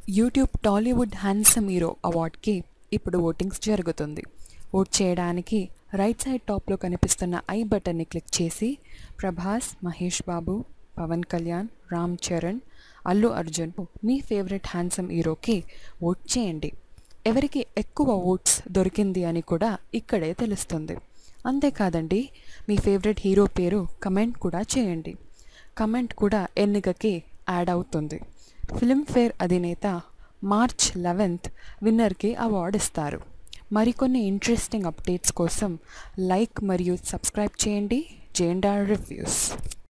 YouTube Tollywood handsome hero అవార్డ్కి ఇప్పుడు votings జరుగుతుంది ఓట్ చేయడానికి రైట్ సైడ్ టాప్లో కనిపిస్తున్న ఐ బటన్ని క్లిక్ చేసి ప్రభాస్ మహేష్ బాబు పవన్ కళ్యాణ్ రామ్ చరణ్ అల్లు అర్జున్ మీ ఫేవరెట్ హ్యాండ్సమ్ హీరోకి ఓట్ చేయండి ఎవరికి ఎక్కువ ఓట్స్ దొరికింది అని కూడా ఇక్కడే తెలుస్తుంది అంతేకాదండి మీ ఫేవరెట్ హీరో పేరు కమెంట్ కూడా చేయండి కమెంట్ కూడా ఎన్నికకి యాడ్ అవుతుంది ఫిల్మ్ఫేర్ అధినేత మార్చ్ లెవెన్త్ విన్నర్కి అవార్డు ఇస్తారు మరికొన్ని ఇంట్రెస్టింగ్ అప్డేట్స్ కోసం లైక్ మరియు సబ్స్క్రైబ్ చేయండి జేండా రివ్యూస్